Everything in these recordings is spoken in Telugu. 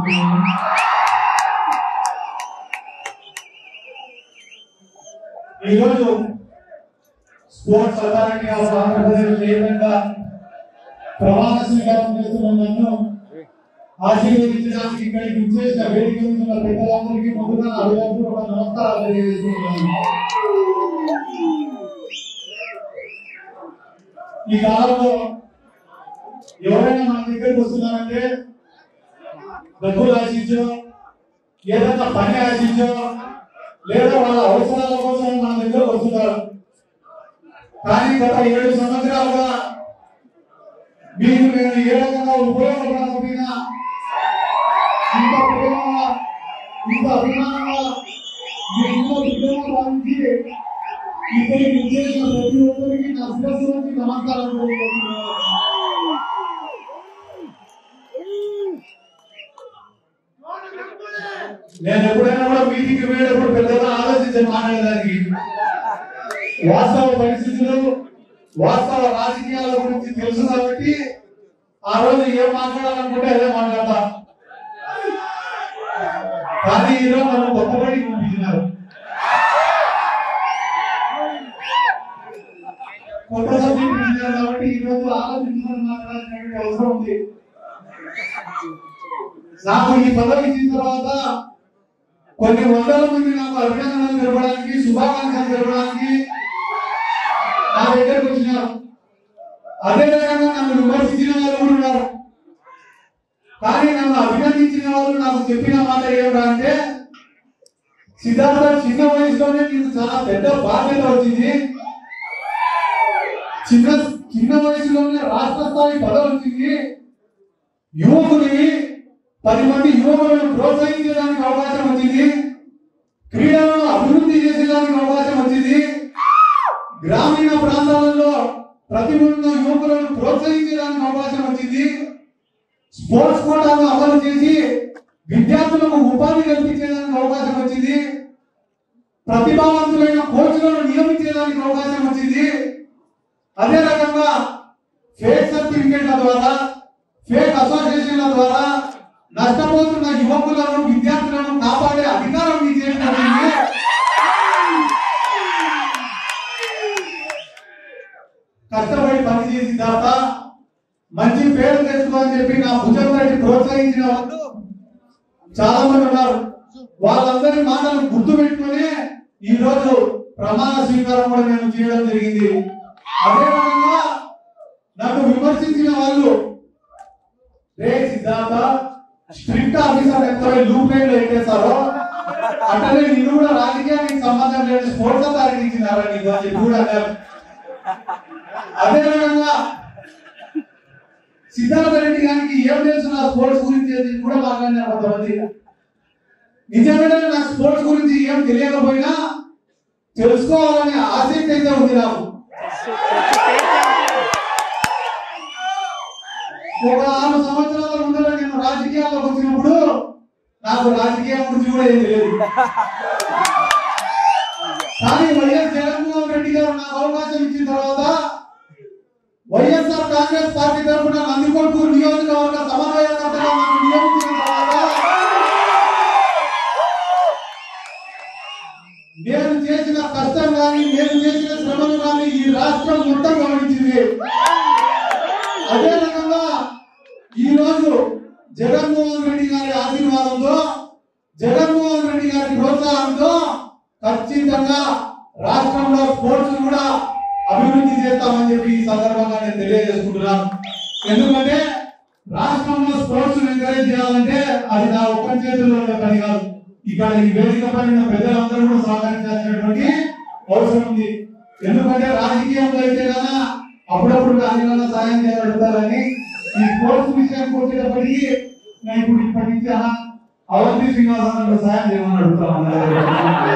ఈరోజు స్పోర్ట్స్ అథారిటీ ఆఫ్ ఆంధ్రప్రదేశ్ చైర్మన్గా ప్రమాణ స్వీకారం చేస్తున్న నన్ను ఆశీర్వదించడానికి ఇక్కడికి విచ్చేసిన వేదిక మీద ఉన్న పెద్దలందరికీ ముందుగా నా హృదయపూర్వక నమస్కారాలు తెలియజేస్తున్నాను ఈ కాలంలో ఎవరైనా మన దగ్గరికి వస్తున్నారంటే డబ్బులు ఆశించో ఏదైనా పని ఆశించో లేదా వాళ్ళ అవసరాల కోసం మన దగ్గర వస్తున్నారు కానీ గత ఏడు సంవత్సరాలుగా మీకు నేను ఏ రకంగా ఉపయోగపడకపోయినా ఇంత ప్రేమగా ఇంత అభిమానంగా మీ ఇంట్లో బిడ్డగా భావించి ఇక్కడికి విచ్చేసిన ప్రతి ఒక్కరికి నా శిరస్సు నుంచి నమస్కారం తెలియజేస్తున్నాను నేను ఎప్పుడైనా కూడా మీటింగ్ వెళ్ళేటప్పుడు పెద్దగా ఆలోచించాను మాట్లాడడానికి వాస్తవ పరిస్థితులు వాస్తవ రాజకీయాల గురించి తెలుసు కాబట్టి ఆ రోజు ఏం మాట్లాడాలనుకుంటే అదే మాట్లాడతా కానీ ఈరోజు నన్ను గొప్పబడి పంపించినారు కొత్త సబ్జెక్ట్ ఇచ్చినారు కాబట్టి ఈరోజు ఆలోచించాలని మాట్లాడాల్సినటువంటి అవసరం ఉంది నాకు ఈ పదవి ఇచ్చిన తర్వాత కొన్ని వందల మంది నాకు అభినందనలు తెలపడానికి శుభాకాంక్షలు తెలపడానికి నా దగ్గరకు వచ్చినారు అదే రకంగా నన్ను విమర్శించిన వాళ్ళు కూడా ఉన్నారు కానీ నన్ను అభినందించిన వాళ్ళు నాకు చెప్పిన మాట ఏమిటా అంటే సిద్ధార్థ చిన్న వయసులోనే నీకు చాలా పెద్ద బాధ్యత వచ్చింది చిన్న చిన్న వయసులోనే రాష్ట్ర స్థాయి పదవి వచ్చింది యువకుని పది మంది యువకులను ప్రోత్సహించడానికి అవకాశం వచ్చింది క్రీడలను అభివృద్ధి చేసేదానికి అవకాశం వచ్చింది గ్రామీణ ప్రాంతాలలో ప్రతిభ ఉన్న యువకులను ప్రోత్సహించడానికి అవకాశం వచ్చింది స్పోర్ట్స్ కోటాను అమలు చేసి విద్యార్థులకు ఉపాధి కల్పించేదానికి అవకాశం వచ్చింది ప్రతిభావంతులైన కోచ్లను నియమించేదానికి అవకాశం వచ్చింది అదే రకంగా ఫేక్ సర్టిఫికేట్ల ద్వారా ఫేక్ అసోసియేషన్ల ద్వారా నష్టపోతున్న యువకులను విద్యార్థులను కాపాడే అధికారం మీకు చేసినటువంటి కష్టపడి పనిచేసి దాత మంచి పేరు తెచ్చుకోని చెప్పి నా భుజం రెడ్డి ప్రోత్సహించిన వాళ్ళు చాలా మంది ఉన్నారు వాళ్ళందరి మాటలు గుర్తు పెట్టుకుని ఈ రోజు ప్రమాణ స్వీకారం కూడా నేను చేయడం జరిగింది అదే రకంగా నన్ను విమర్శించిన వాళ్ళు రే సిద్ధార్థ స్ట్రిక్ట్ ఆఫీసర్ ఎంత లూప్ లైన్ ఎట్టేస్తారో అట్లనే నేను కూడా రాజకీయానికి సంబంధం లేదు స్పోర్ట్స్ అథారిటీ ఇచ్చినారా నీకు అని చెప్పి కూడా అన్నారు అదే రకంగా సిద్ధార్థ రెడ్డి గారికి ఏం తెలుసు నా స్పోర్ట్స్ గురించి అని కూడా మాట్లాడినారు కొంతమంది నిజంగానే నా స్పోర్ట్స్ గురించి ఏం తెలియకపోయినా తెలుసుకోవాలనే ఆసక్తి అయితే ఉంది నాకు ఒక ఆరు సంవత్సరాల ముందర నేను రాజకీయాల్లోకి వచ్చినప్పుడు నాకు రాజకీయం గురించి కూడా ఏం తెలియదు కానీ వైఎస్ జగన్మోహన్ రెడ్డి గారు నాకు అవకాశం ఇచ్చిన తర్వాత వైఎస్ఆర్ కాంగ్రెస్ పార్టీ తరఫున నందికొట్కూరు నియోజకవర్గ సమన్వయకర్తగా నన్ను నియమించిన తర్వాత నేను చేసిన కష్టం కానీ నేను చేసిన శ్రమను కానీ ఈ రాష్ట్రం మొత్తం గమనించింది అదే రకంగా ఈ రోజు జగన్మోహన్ రెడ్డి గారి ఆశీర్వాదంతో జగన్మోహన్ రెడ్డి గారి ప్రోత్సాహంతో ఖచ్చితంగా రాష్ట్రంలో స్పోర్ట్స్ కూడా అభివృద్ధి చేస్తామని చెప్పి ఈ సందర్భంగా నేను తెలియజేసుకుంటున్నాను ఎందుకంటే రాష్ట్రంలో స్పోర్ట్స్ ఎంకరేజ్ చేయాలంటే అది నా ఒక్క చేతుల్లో ఉండే పని కాదు ఇక్కడ ఈ వేదిక పైన పెద్దలందరూ కూడా సహకరించాల్సినటువంటి అవసరం ఉంది ఎందుకంటే రాజకీయంలో అయితే కదా అప్పుడప్పుడు దానివల్ల సాయం చేయగలుగుతారని ఈ స్పోర్ట్స్ విషయానికి వచ్చేటప్పటికి నేను ఇప్పుడు ఇప్పటి నుంచి అలా అవంతి శ్రీనివాసరావు సాయం చేయమని అడుగుతాను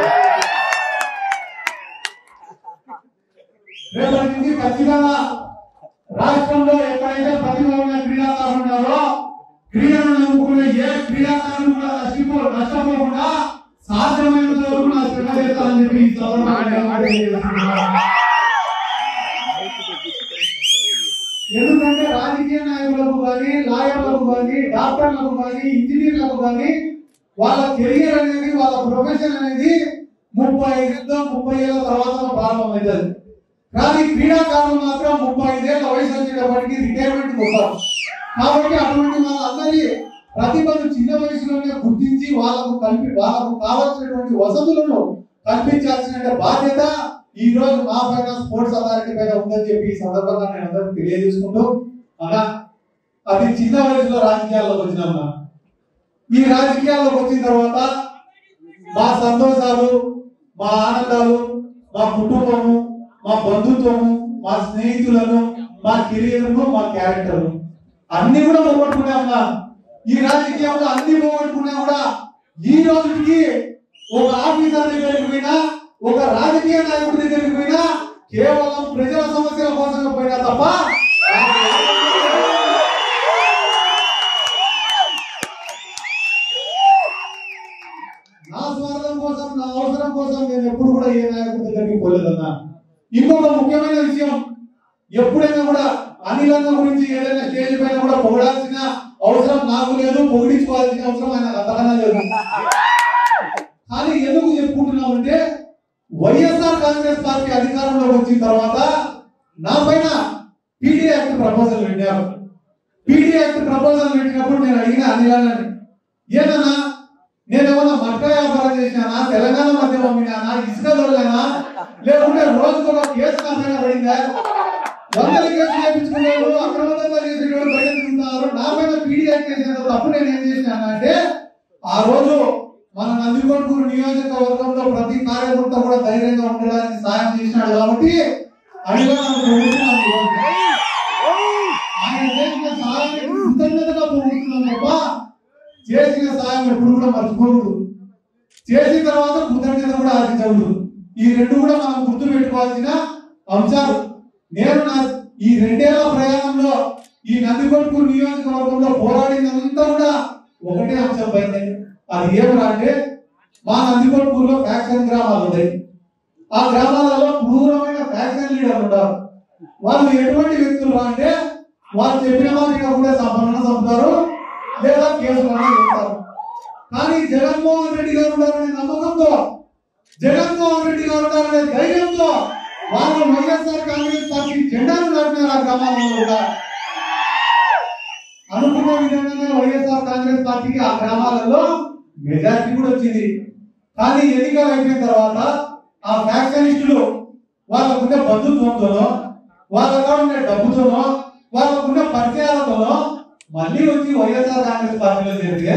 రేపటి నుంచి ఖచ్చితంగా రాష్ట్రంలో ఎక్కడైతే ప్రతిభ ఉన్న క్రీడాకారులు ఉన్నారో క్రీడలను నమ్ముకునే ఏ క్రీడాకారులు కూడా నష్టపో నష్టపోకుండా సాధ్యమైనంత వరకు నా శ్రమ చేస్తానని చెప్పి ఈ సందర్భంగా నేను తెలియజేస్తున్నాను. ఎందుకంటే రాజకీయ నాయకులకు కానీ లాయర్లకు కానీ డాక్టర్లకు కానీ ఇంజనీర్లకు కానీ వాళ్ళ కెరియర్ అనేది వాళ్ళ ప్రొఫెషన్ అనేది ముప్పై ఐదు ముప్పై ఏళ్ళ తర్వాత ప్రారంభమవుతుంది కానీ క్రీడాకారులు మాత్రం ముప్పై ఐదేళ్ల వయసు వచ్చేటప్పటికి రిటైర్మెంట్ పోతారు కాబట్టి అటువంటి వాళ్ళందరి ప్రతిభను చిన్న వయసులోనే గుర్తించి వాళ్ళకు కల్పి వాళ్ళకు కావాల్సినటువంటి వసతులను కల్పించాల్సిన బాధ్యత ఈ రోజు మా పైన స్పోర్ట్స్ అథారిటీ పైన ఉందని చెప్పి ఈ సందర్భంగా నేను అందరికి తెలియజేసుకుంటూ అలా అది చిన్న వయసులో రాజకీయాల్లోకి వచ్చినమ్మా ఈ రాజకీయాల్లోకి వచ్చిన తర్వాత మా సంతోషాలు మా ఆనందాలు మా కుటుంబము మా బంధుత్వము మా స్నేహితులను మా కెరీర్ను మా క్యారెక్టర్ అన్ని కూడా పోగొట్టుకునే ఉన్నా ఈ రాజకీయంలో అన్ని పోగొట్టుకున్నా కూడా ఈ రోజుకి ఒక ఆఫీసర్ దగ్గరికి పోయినా ఒక రాజకీయ నాయకుడి దగ్గరికి పోయినా కేవలం ప్రజల సమస్యల కోసం పోయినా తప్ప నా స్వార్థం కోసం నా అవసరం కోసం నేను ఎప్పుడు కూడా ఏ నాయకుడి దగ్గరికి పోలేదన్నా ఇంకొక ముఖ్యమైన విషయం ఎప్పుడైనా కూడా అనిల్ అన్న గురించి ఏదైనా స్టేజ్ పైన కూడా పొగడాల్సిన అవసరం నాకు లేదు పొగిడించుకోవాల్సిన అవసరం ఆయన అంతకన్నా లేదు కానీ ఎందుకు చెప్పుకుంటున్నామంటే వైఎస్ఆర్ కాంగ్రెస్ పార్టీ అధికారంలోకి వచ్చిన తర్వాత నా పైన పీడీ యాక్ట్ ప్రపోజల్ పెట్టారు పీడీ యాక్ట్ ప్రపోజల్ పెట్టినప్పుడు నేను అడిగిన అనిలాలని ఏదన్నా నేను ఏమన్నా మట్ట వ్యాపారం చేసినానా తెలంగాణ మధ్య పంపినానా ఇసుక దొరలేనా లేకుంటే రోజుకు ఒక కేసు నా పైన పడిందా వందల కేసులు చేయించుకునేవాడు అక్రమంగా చేసేవాడు బయట తిరుగుతున్నారు నా పైన పీడీ యాక్ట్ చేసిన తప్పు నేను ఏం చేసినాను అంటే ఆ రోజు మన నందికొట్కూరు నియోజకవర్గంలో ప్రతి కార్యకర్త కూడా ధైర్యంగా ఉండడానికి సాయం చేసినాడు కాబట్టి అడిగా నన్ను పొగుడుతున్నాను ఈ రోజు. ఆయన చేసిన సాయానికి కృతజ్ఞతగా పొగుడుతున్నాను తప్ప చేసిన సాయం ఎప్పుడు కూడా మర్చిపోకూడదు చేసిన తర్వాత కృతజ్ఞత కూడా ఆశించకూడదు ఈ రెండు కూడా మనం గుర్తు పెట్టుకోవాల్సిన అంశాలు నేను నా ఈ రెండేళ్ల ప్రయాణంలో ఈ నందికొట్కూరు నియోజకవర్గంలో పోరాడినంతా కూడా ఒకటే అంశం పైన అది ఏమిరా అంటే మా నందికొట్కూరులో ఫ్యాక్షన్ గ్రామాలు ఉన్నాయి ఆ గ్రామాలలో క్రూరమైన ఫ్యాక్షన్ లీడర్ ఉంటారు వాళ్ళు ఎటువంటి వ్యక్తులు రా అంటే వాళ్ళు చెప్పిన మాట కూడా సంపన్న చంపుతారు లేదా కేసులన్నా చేస్తారు కానీ జగన్మోహన్ రెడ్డి గారు ఉన్నారనే నమ్మకంతో జగన్మోహన్ రెడ్డి గారు ఉన్నారనే ధైర్యంతో వాళ్ళు వైఎస్ఆర్ కాంగ్రెస్ పార్టీ జెండాను నాటినారు ఆ గ్రామాలలో కూడా అనుకున్న విధంగానే వైఎస్ఆర్ కాంగ్రెస్ పార్టీకి ఆ గ్రామాలలో మెజారిటీ కూడా వచ్చింది కానీ ఎన్నికలు అయిపోయిన తర్వాత ఆ ఫ్యాక్షనిస్టులు వాళ్ళకుండే బంధుత్వంతోనో వాళ్ళగా ఉండే డబ్బుతోనో వాళ్ళకుండే పరిచయాలతోనో మళ్ళీ వచ్చి వైఎస్ఆర్ కాంగ్రెస్ పార్టీలో చేరితే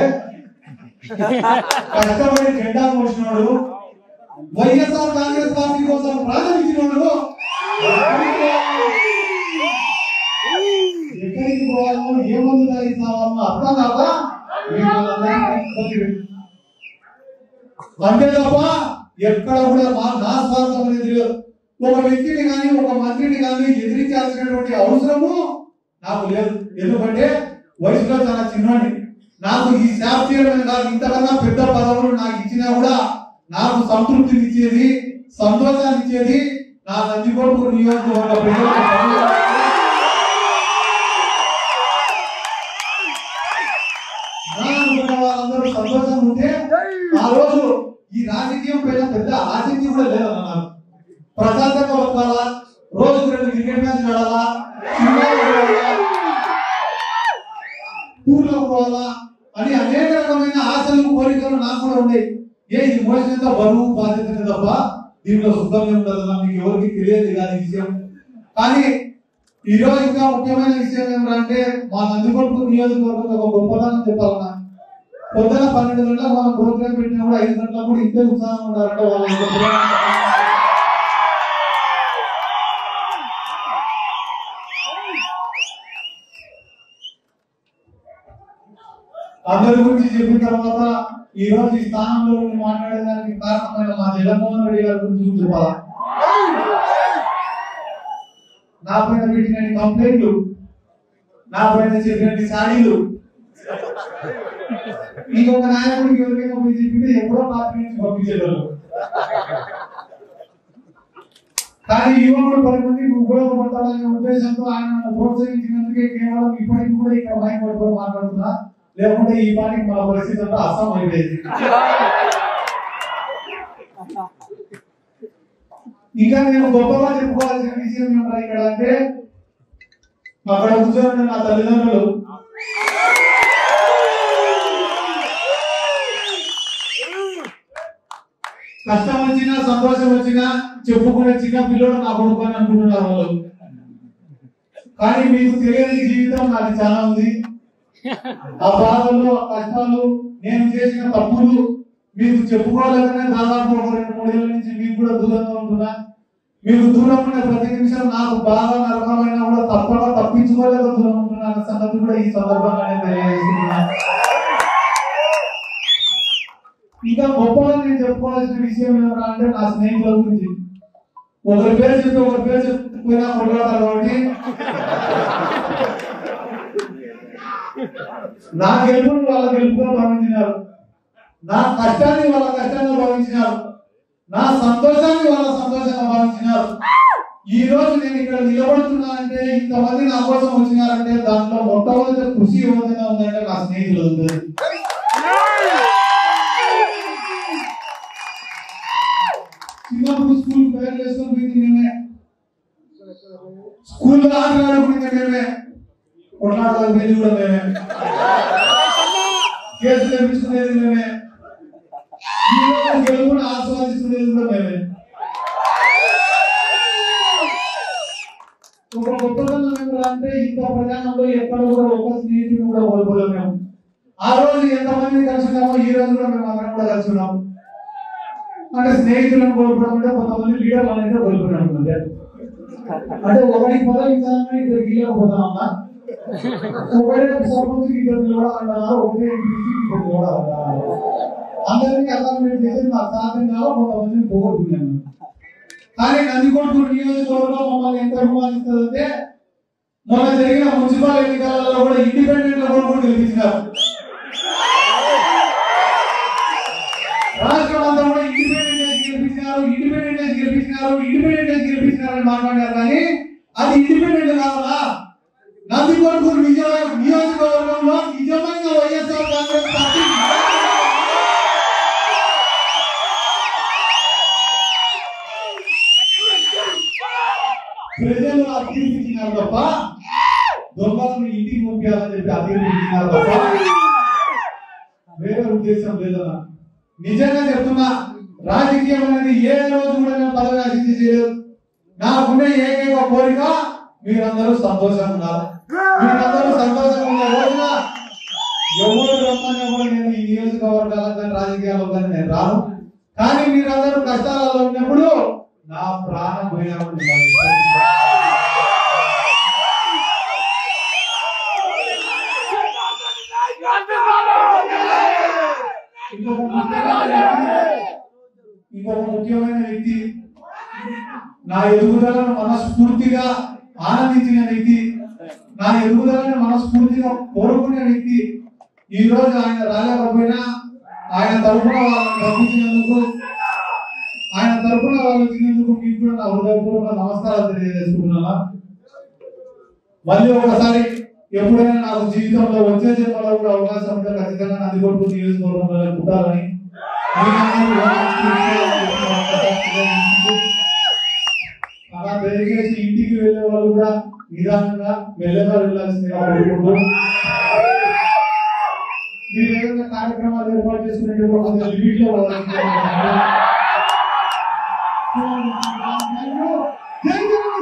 కష్టపడి జెండా మోసినోడు వైఎస్ఆర్ కాంగ్రెస్ పార్టీ కోసం ప్రాణం ఇచ్చినోడు ఎక్కడికి పోవాలో ఏ మందు తాగిస్తామో అర్థం కాక వీళ్ళందరినీ ఇబ్బంది పెట్టు. అంతే తప్ప ఎక్కడ కూడా మా నా స్వార్థం అనేది లేదు ఒక వ్యక్తిని కానీ ఒక మంత్రిని కానీ ఎదిరించాల్సినటువంటి అవసరము నాకు లేదు ఎందుకంటే వయసులో చాలా చిన్నవాడిని నాకు ఈ శాప్ చేయడం కాదు ఇంతకన్నా పెద్ద పదవులు నాకు ఇచ్చినా కూడా నాకు సంతృప్తిని ఇచ్చేది సంతోషాన్ని ఇచ్చేది నా నందికొడుకు నియోజకవర్గ ప్రజలకు నా అనుకున్న వాళ్ళందరూ సంతోషంగా ఉంటే ఆ రోజు ఈ రాజకీయం పైన పెద్ద ఆసక్తి కూడా లేదన్నారు ప్రశాంతంగా బతకాలా రోజుకు రెండు క్రికెట్ మ్యాచ్ ఆడాలా సినిమాలు చూడాలా టూర్లో పోవాలా అని అనేక రకమైన ఆశలు కోరికలు నాకు కూడా ఉన్నాయి ఏ ఈ మోసంతా బరువు బాధ్యత తప్ప దీంట్లో సుఖంగా ఉండదన్నా మీకు ఎవరికి తెలియదు కాదు ఈ విషయం కానీ ఈ రోజు ఇంకా ముఖ్యమైన విషయం ఏమిటంటే మా నందికొట్టు నియోజకవర్గం ఒక గొప్పదనం చెప్పాలన్నా పొద్దున పన్నెండు గంటలకు మనం ప్రోగ్రామ్ పెట్టినా కూడా ఐదు గంటలకు కూడా ఇంతే ఉత్సాహంగా ఉన్నారంటే వాళ్ళ యొక్క ప్రేమ. అందరి గురించి చెప్పిన తర్వాత ఈ రోజు ఈ స్థానంలో ఉండి మాట్లాడడానికి కారణమైన మా జగన్మోహన్ రెడ్డి గారి గురించి చెప్పాలా నా పైన పెట్టిన కంప్లైంట్లు నా పైన చెప్పిన సాడీలు ఇంకొక నాయకుడికి ఎవరికైనా పోయి చెప్పింటే ఎప్పుడో పార్టీ నుంచి పంపించేవాళ్ళు కానీ యువకుడు పది మందికి ఉపయోగపడతాడనే ఉద్దేశంతో ఆయన నన్ను ప్రోత్సహించినందుకే కేవలం ఇప్పటికి కూడా ఇక్కడ మైక్ పట్టుకొని మాట్లాడుతున్నా లేకుంటే ఈ పాటికి మన పరిస్థితి అంతా అస్సాం అయిపోయింది ఇంకా నేను గొప్పగా చెప్పుకోవాల్సిన విషయం ఏమన్నా ఇక్కడ అంటే అక్కడ కూర్చొని నా తల్లిదండ్రులు కష్టం వచ్చినా సంతోషం వచ్చినా చెప్పుకునే చిన్న పిల్లడు నా కొడుకు అని అనుకుంటున్నారు వాళ్ళు కానీ మీకు తెలియని జీవితం నాకు చాలా ఉంది ఆ బాధలు ఆ కష్టాలు నేను చేసిన తప్పులు మీకు చెప్పుకోలేకనే దాదాపు ఒక రెండు మూడేళ్ల నుంచి మీకు కూడా దూరంగా ఉంటున్నా మీకు దూరం ఉన్న ప్రతి నిమిషం నాకు బాగా నరకమైన కూడా తప్పగా తప్పించుకోలేక దూరం ఉంటున్నా అనే సంగతి కూడా ఈ సందర్భంగా నేను తెలియజేస్తున్నా ఇంకా గొప్పగా నేను చెప్పుకోవాల్సిన విషయం ఏమన్నా అంటే నా స్నేహితుల గురించి ఒకరి పేరు చెప్పి ఒకరి పేరు చెప్పిపోయినా కొట్లాడతారు కాబట్టి నా గెలుపుని వాళ్ళ గెలుపుగా భావించినారు నా కష్టాన్ని వాళ్ళ కష్టంగా భావించినారు నా సంతోషాన్ని వాళ్ళ సంతోషంగా భావించినారు ఈ రోజు నేను ఇక్కడ నిలబడుతున్నా అంటే ఇంతమంది నా కోసం వచ్చినారంటే దాంట్లో మొట్టమొదటి కృషి ఏ విధంగా ఉందంటే నా స్నేహితులు ఉంది చిన్నప్పుడు స్కూల్ పేరు వేసుకొని పోయింది మేమే స్కూల్లో ఆటలు ఆడుకునేది మేమే కొట్లాడలకు పోయింది కూడా మేమే కేసులు తెప్పించుకునేది మేమే ఈరోజు గెలుపుని ఆస్వాదిస్తున్నది కూడా మేమే ఒక గొప్పతనం ఏమిరా అంటే ఇంత ప్రయాణంలో ఎక్కడ కూడా ఒక స్నేహితుడు కూడా కోల్పోలేము మేము ఆ రోజు ఎంతమంది కలిసి ఉన్నామో ఈ రోజు కూడా మేము అందరం కూడా కలిసి ఉన్నాము అంటే స్నేహితులను కోల్పోవడం అంటే కొంతమంది లీడర్లను అయితే కోల్పోయినాం అంతే అంటే ఒకరికి పదవి ఇస్తామని ఇద్దరు గీయకపోతామమ్మా ఒకటే సర్పంచ్ ఇద్దరు నిలబడాలన్నారు ఒకటే ఎంపీసీ ఇద్దరు నిలబడాలన్నారు అందరినీ అసైన్మెంట్ చేసి మా సాధ్యం కాదు కొంతమందిని పోగొట్టుకున్నాను కానీ నందికొట్టు నియోజకవర్గం మమ్మల్ని ఎంత అభిమానిస్తుందంటే మొన్న జరిగిన మున్సిపల్ ఎన్నికలలో కూడా ఇండిపెండెంట్ లో కూడా గెలిపించినారు రాష్ట్రం అంతా కూడా ఇండిపెండెంట్ గెలిపించినారు ఇండిపెండెంట్ గెలిపించినారు ఇండిపెండెంట్ గెలిపించినారు అని మాట్లాడారు కానీ అది ఇండిపెండెంట్ కావాలా నందికొట్టు నిజ నియోజకవర్గంలో నిజమైన వైఎస్ఆర్ కాంగ్రెస్ పార్టీ ప్రజలు అభ్యర్థించినారు తప్ప దొంగలను ఇంటికి పంపించాలని చెప్పి అభ్యర్థించినారు తప్ప వేరే ఉద్దేశం లేదన్నా నిజంగా చెప్తున్నా రాజకీయం అనేది ఏ రోజు కూడా నేను పదవి ఆశించి చేయలేదు నాకుండే ఏకైక కోరిక మీరందరూ సంతోషంగా ఉన్నారు మీరందరూ సంతోషంగా ఉన్న రోజున ఎవరు రమ్మన్నా కూడా నేను ఈ నియోజకవర్గాలకు కానీ రాజకీయాల్లో కానీ నేను రాను కానీ మీరందరూ కష్టాలలో ఉన్నప్పుడు నా ప్రాణం పోయినప్పుడు మిమ్మల్ని ఇష్టం. ఇంకొక ముఖ్యమైన వ్యక్తి- ఇంకొక ముఖ్యమైన వ్యక్తి నా ఎదుగుదలను మనస్ఫూర్తిగా ఆనందించిన వ్యక్తి నా ఎదుగుదలను మనస్ఫూర్తిగా కోరుకునే వ్యక్తి ఈ రోజు ఆయన రాలేకపోయినా ఆయన తరఫున వాళ్ళని పంపించినందుకు ఆయన తరఫున వాళ్ళు వచ్చినందుకు మీకు కూడా నా హృదయపూర్వక నమస్కారాలు తెలియజేసుకుంటున్నా మళ్ళీ ఒకసారి ఎప్పుడైనా నాకు జీవితంలో వచ్చే జన్మలో కూడా అవకాశం ఉంటే ఖచ్చితంగా నంది కొడుకు నియోజకవర్గంలో పుట్టాలని మీరందరూ ఒకసారి తెలియజేసుకుంటూ, అలా దయచేసి ఇంటికి వెళ్ళే వాళ్ళు కూడా నిదానంగా మెల్లగా వెళ్ళాల్సిందిగా కోరుకుంటూ మీరు ఏదైనా కార్యక్రమాలు ఏర్పాటు చేసుకునేటప్పుడు కొంచెం లిమిట్ లో వెళ్ళాలి. జై జగన్